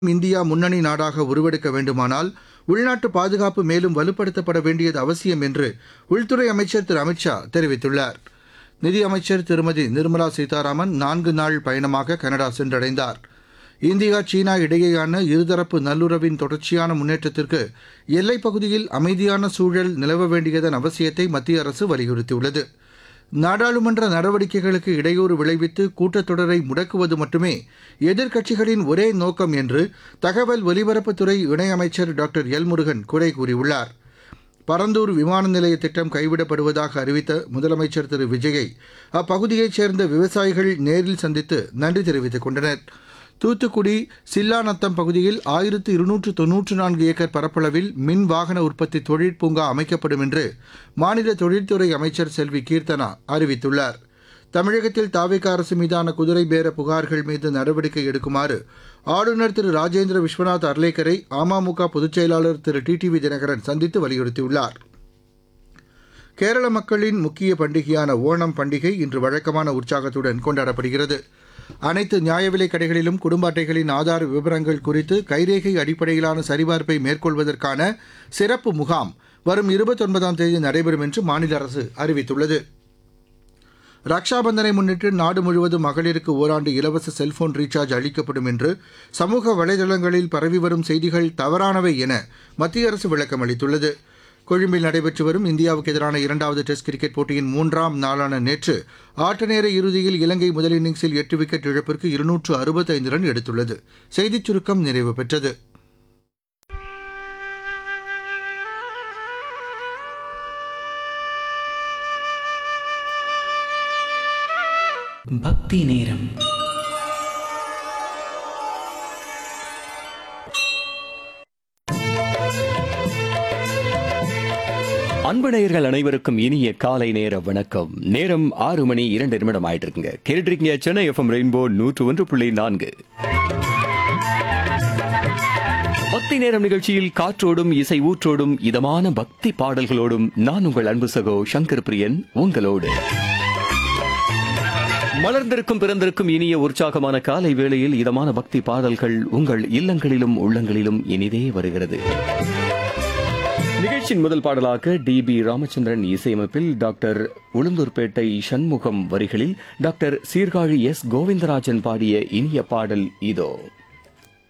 India முன்னணி நாடாக உருவெடுக்க வேண்டுமானால் உள்நாட்டு பாதுகாப்பு மேலும் வலுப்படுத்தப்பட வேண்டியது அவசியம் என்று உள்துறை அமைச்சர் திரு அமித்ஷா தெரிவித்துள்ளார் நிதியமைச்சர் திருமதி நிர்மலா சீதாராமன் நான்கு நாள் பயணமாக கனடா சென்றடைந்தார் இந்தியா சீனா இடையேயான இருதரப்பு நல்லுறவின் தொடர்ச்சியான முன்னேற்றத்திற்கு எல்லைப் பகுதியில் அமைதியான சூழல் நிலவ வேண்டியதன் அவசியத்தை மத்திய அரசு வலியுறுத்தியுள்ளது நாடாளுமன்ற நடவடிக்கைகளுக்கு இடையூறு விளைவித்து கூட்டத்தொடரை முடக்குவது மட்டுமே எதிர்க்கட்சிகளின் ஒரே நோக்கம் என்று தகவல் ஒலிபரப்புத்துறை இணையமைச்சர் டாக்டர் எல் முருகன் குறை கூறியுள்ளார் பரந்தூர் விமான நிலைய திட்டம் கைவிடப்படுவதாக அறிவித்த முதலமைச்சர் திரு விஜயை அப்பகுதியைச் சேர்ந்த விவசாயிகள் நேரில் சந்தித்து நன்றி தெரிவித்துக் கொண்டனர் தூத்துக்குடி சில்லாநத்தம் பகுதியில் ஆயிரத்து இருநூற்று தொன்னூற்று நான்கு ஏக்கர் பரப்பளவில் மின் வாகன உற்பத்தி தொழிற்பூங்கா அமைக்கப்படும் என்று மாநில தொழில்துறை அமைச்சர் செல்வி கீர்த்தனா அறிவித்துள்ளார் தமிழகத்தில் தாவேக அரசு மீதான குதிரை பேர புகார்கள் மீது நடவடிக்கை எடுக்குமாறு ஆளுநர் திரு ராஜேந்திர விஸ்வநாத் அர்லேக்கரை அமமுக பொதுச் செயலாளர் திரு டிடிவி தினகரன் சந்தித்து வலியுறுத்தியுள்ளார் கேரள மக்களின் முக்கிய பண்டிகையான ஓணம் பண்டிகை இன்று வழக்கமான உற்சாகத்துடன் கொண்டாடப்படுகிறது அனைத்து நியாய விலைக் கடைகளிலும் குடும்ப அட்டைகளின் ஆதார் விவரங்கள் குறித்து கைரேகை அடிப்படையிலான சரிபார்ப்பை மேற்கொள்வதற்கான சிறப்பு முகாம் வரும் இருபத்தொன்பதாம் தேதி நடைபெறும் என்று மாநில அரசு அறிவித்துள்ளது ரக்ஷாபந்தனை முன்னிட்டு நாடு முழுவதும் மகளிருக்கு ஓராண்டு இலவச செல்போன் ரீசார்ஜ் அளிக்கப்படும் என்று சமூக வலைதளங்களில் பரவி வரும் செய்திகள் தவறானவை என மத்திய அரசு விளக்கம் அளித்துள்ளது கொழும்பில் நடைபெற்று வரும் இந்தியாவுக்கு எதிரான இரண்டாவது டெஸ்ட் கிரிக்கெட் போட்டியின் மூன்றாம் நாளான நேற்று ஆட்ட நேர இறுதியில் இலங்கை முதல் இன்னிங்ஸில் எட்டு விக்கெட் இழப்பிற்கு இருநூற்று அறுபத்தைந்து ரன் எடுத்துள்ளது செய்திச் சுருக்கம் நிறைவு பெற்றது பக்தி நேரம் அன்பு நேயர்கள் அனைவருக்கும் இனிய காலை நேர வணக்கம் நேரம் ஆறு மணி இரண்டு நிமிடம் ஆயிட்டு இருக்குங்க கேட்டுருக்கீங்க சென்னை எஃப்எம் ரெயின்போ நூற்று ஒன்று புள்ளி நான்கு பக்தி நேரம் நிகழ்ச்சியில் காற்றோடும் இசை ஊற்றோடும் இதமான பக்தி பாடல்களோடும் நான் உங்கள் அன்பு சகோ சங்கர் பிரியன் உங்களோடு மலர்ந்திருக்கும் பிறந்திருக்கும் இனிய உற்சாகமான காலை வேளையில் இதமான பக்தி பாடல்கள் உங்கள் இல்லங்களிலும் உள்ளங்களிலும் இனிதே வருகிறது நிகழ்ச்சியின் முதல் பாடலாக டி பி ராமச்சந்திரன் இசையமைப்பில் டாக்டர் உளுந்தூர்பேட்டை சண்முகம் வரிகளில் டாக்டர் சீர்காழி எஸ் கோவிந்தராஜன் பாடிய இனிய பாடல் இதோ